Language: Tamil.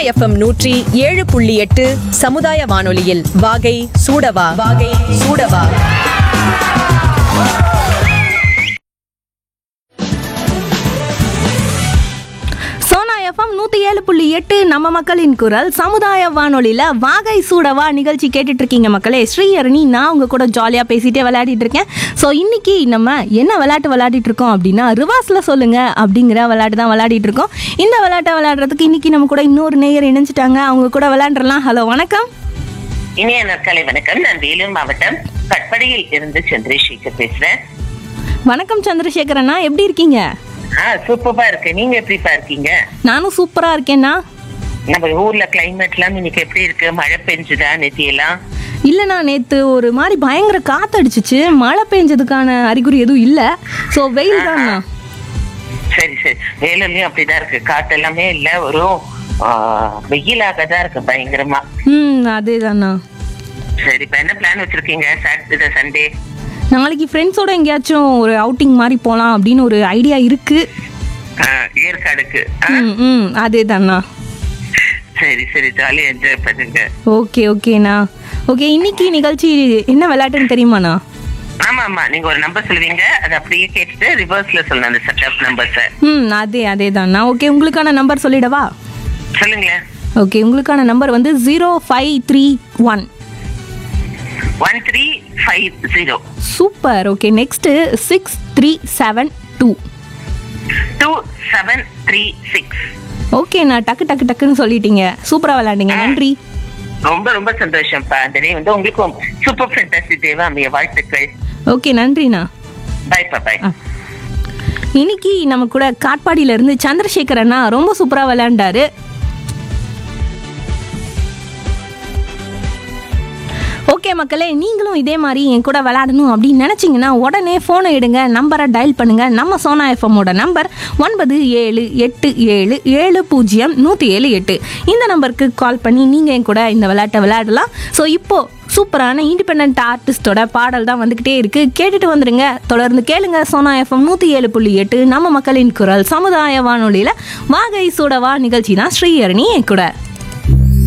எஃப்எம் நூற்றி ஏழு புள்ளி எட்டு சமுதாய வானொலியில் வாகை சூடவா வாகை சூடவா சோனா எஃப்எம் நூற்றி ஏழு புள்ளி எட்டு நம்ம மக்களின் குரல் சமுதாய வானொலியில் வாகை சூடவா நிகழ்ச்சி கேட்டுட்டு இருக்கீங்க மக்களே ஸ்ரீஹரணி நான் உங்க கூட ஜாலியாக பேசிட்டே விளையாடிட்டு இருக்கேன் ஸோ இன்னைக்கு நம்ம என்ன விளையாட்டு விளையாடிட்டு இருக்கோம் அப்படின்னா ரிவர்ஸில் சொல்லுங்க அப்படிங்கிற விளையாட்டு தான் விளையாடிட்டு இருக்கோம் இந்த விளையாட்டை விளையாடுறதுக்கு இன்னைக்கு நம்ம கூட இன்னொரு நேயர் இணைஞ்சிட்டாங்க அவங்க கூட விளையாண்டுறலாம் ஹலோ வணக்கம் இனிய நாட்காலை வணக்கம் நான் வேலூர் மாவட்டம் கட்படியில் இருந்து சந்திரசேகர் பேசுறேன் வணக்கம் சந்திரசேகர் அண்ணா எப்படி இருக்கீங்க ஆ சூப்பரா இருக்கு நீங்க எப்படிப்பா இருக்கீங்க நானும் சூப்பராக இருக்கேன்னா நம்ம ஊர்ல கிளைமேட் எல்லாம் இன்னைக்கு எப்படி இருக்கு மழை பெஞ்சுதா நெத்தி எல்லாம் இல்லைண்ணா நேற்று ஒரு மாதிரி பயங்கர காத்தடிச்சிச்சு மழை பெஞ்சதுக்கான அறிகுறி எதுவும் இல்லை ஸோ வெயில் தான்ண்ணா சரி சரி வேலூர்லயும் அப்படிதான் இருக்கு காத்து எல்லாமே இல்ல ஒரு ஆ, வெயிலாக தான் இருக்கு பயங்கரமா ம் அதே தான்ண்ணா சரி இப்ப என்ன பிளான் வச்சிருக்கீங்க சாட்டர்டே சண்டே நாளைக்கு ஃப்ரெண்ட்ஸோட எங்கேயாச்சும் ஒரு அவுட்டிங் மாதிரி போகலாம் அப்படின்னு ஒரு ஐடியா இருக்கு ஏற்காடுக்கு ஆ, ம் ம் அதே தான்ண்ணா சரி சரி ஜாலியா என்ஜாய் பண்ணுங்க ஓகே ஓகேண்ணா ஓகே இன்னைக்கு நிகழ்ச்சி என்ன விளையாட்டுன்னு தெரியுமாண்ணா ஆமா ஆமா நீங்க ஒரு நம்பர் சொல்லுவீங்க அதை அப்படியே கேட்டுட்டு ரிவர்ஸ்ல சொல்லணும் அந்த செட் நம்பர்ஸ ம் அதே அதே தான்ண்ணா ஓகே உங்களுக்கான நம்பர் சொல்லிடவா சொல்லுங்களேன் ஓகே உங்களுக்கான நம்பர் வந்து zero five three one one three five zero super okay next six three seven two two seven three six ஓகேண்ணா டக்கு டக்கு டக்குன்னு சொல்லிட்டீங்க சூப்பராக விளையாண்டீங்க நன்றி ரொம்ப ரொம்ப சந்தோஷம்ப்பா அந்த டே வந்து உங்களுக்கும் சூப்பர் ஃபென்டாசி தேவை அமைய வாழ்த்துக்கள் ஓகே நன்றிண்ணா பாய்ப்பா பாய் ஆ. இன்னைக்கு நம்ம கூட காட்பாடியில இருந்து சந்திரசேகர் அண்ணா ரொம்ப சூப்பரா விளையாண்டாரு ஓகே மக்களே நீங்களும் இதே மாதிரி என் கூட விளையாடணும் அப்படின்னு நினச்சிங்கன்னா உடனே ஃபோனை எடுங்க நம்பரை டயல் பண்ணுங்க நம்ம சோனா எஃப்எம்மோட நம்பர் ஒன்பது ஏழு எட்டு ஏழு ஏழு பூஜ்ஜியம் நூற்றி ஏழு எட்டு இந்த நம்பருக்கு கால் பண்ணி நீங்கள் என் கூட இந்த விளையாட்டை விளையாடலாம் ஸோ இப்போ சூப்பரான இண்டிபெண்ட் ஆர்டிஸ்டோட பாடல் தான் வந்துக்கிட்டே இருக்கு கேட்டுட்டு வந்துருங்க தொடர்ந்து கேளுங்க சோனா எஃப்எம் நூற்றி ஏழு புள்ளி எட்டு நம்ம மக்களின் குரல் சமுதாய வானொலியில் வாகை சூடவா நிகழ்ச்சி தான் ஸ்ரீஹரணி என் கூட